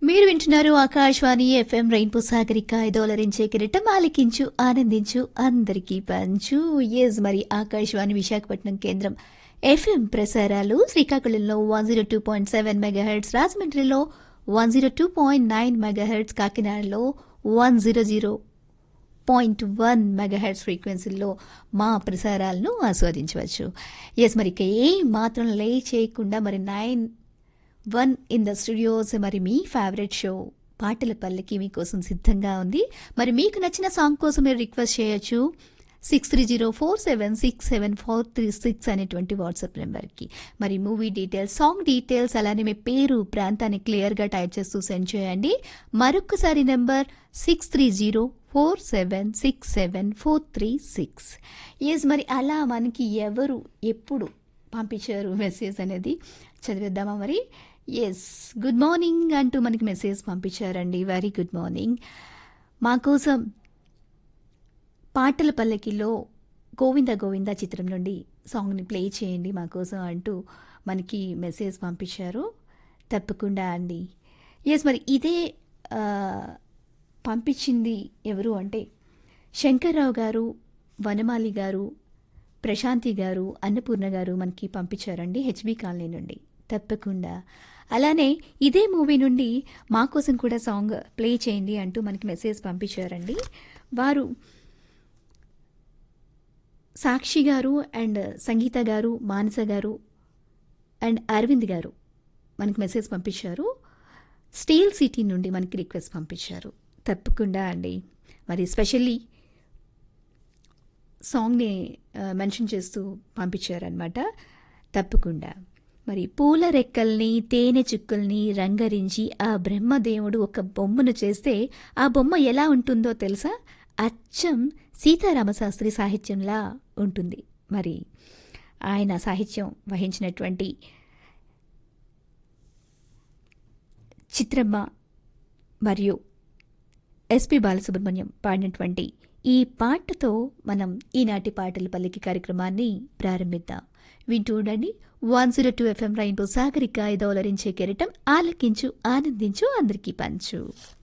మీరు వింటున్నారు Akashvani FM rainbow Sagarika ఐదోలరించే కిరీటం ఆలికించు ఆనందించు అందరికీ పంచు ఎస్ మరి ఆకాశవాణి విశాఖపట్నం కేంద్రం ఎఫ్ఎం ప్రసారాలు శ్రీకాకుళంలో one zero two point seven megahertz రాజమండ్రిలో one zero two point nine megahertz కాకినాడలో one zero zero point one megahertz ఫ్రీక్వెన్సీల్లో మా ప్రసారాలను ఆస్వాదించవచ్చు ఎస్ మరి ఇక ఏ మాత్రం లే చేయకుండా మరి nine one in the studios మరి మీ ఫేవరెట్ షో పాటల పల్లకి మీకోసం సిద్ధంగా ఉంది మరి మీకు నచ్చిన సాంగ్ కోసం మీరు రిక్వెస్ట్ చేయొచ్చు six three zero four seven six seven four three six అనేటువంటి వాట్సాప్ నెంబర్కి మరి మూవీ డీటెయిల్స్ సాంగ్ డీటెయిల్స్ అలానే మీ పేరు ప్రాంతాన్ని క్లియర్గా టైప్ చేస్తూ సెండ్ చేయండి మరొకసారి number six three zero four seven six seven four three six yes మరి అలా మనకి ఎవరు ఎప్పుడు పంపించారు మెసేజ్ అనేది చదివేద్దామా మరి ఎస్ గుడ్ మార్నింగ్ అంటూ మనకి మెసేజ్ పంపించారండి వెరీ గుడ్ మార్నింగ్ మా కోసం పాటల పల్లకిలో గోవింద గోవింద చిత్రం నుండి సాంగ్ని ప్లే చేయండి మా కోసం అంటూ మనకి మెసేజ్ పంపించారు తప్పకుండా అండి ఎస్ మరి ఇదే ఆ, పంపించింది ఎవరు అంటే శంకర్రావు గారు వనమాలి గారు ప్రశాంతి గారు అన్నపూర్ణ గారు మనకి పంపించారండి హెచ్బి కాలనీ నుండి తప్పకుండా అలానే ఇదే మూవీ నుండి మా కోసం కూడా సాంగ్ ప్లే చేయండి అంటూ మనకి మెసేజ్ పంపించారండి వారు సాక్షి గారు అండ్ సంగీత గారు మానస గారు అండ్ అరవింద్ గారు మనకి మెసేజ్ పంపించారు స్టీల్ సిటీ నుండి మనకి రిక్వెస్ట్ పంపించారు తప్పకుండా అండి మరి స్పెషల్లీ సాంగ్ని ఆ, మెన్షన్ చేస్తూ పంపించారనమాట తప్పకుండా మరి పూల రెక్కల్ని తేనె చుక్కల్ని రంగరించి ఆ బ్రహ్మదేవుడు ఒక బొమ్మను చేస్తే ఆ బొమ్మ ఎలా ఉంటుందో తెలుసా అచ్చం సీతారామశాస్త్రి సాహిత్యంలా ఉంటుంది మరి ఆయన సాహిత్యం వహించినటువంటి చిత్రమ్మ మరియు ఎస్పి బాలసుబ్రహ్మణ్యం పాడినటువంటి ఈ పాటతో మనం ఈనాటి పాటల పల్లికి కార్యక్రమాన్ని ప్రారంభిద్దాం వింటూ ఉండండి one zero two FM rainbow Sagarika ఐదోలరించే కెరటం ఆలకించు ఆనందించు అందరికీ పంచు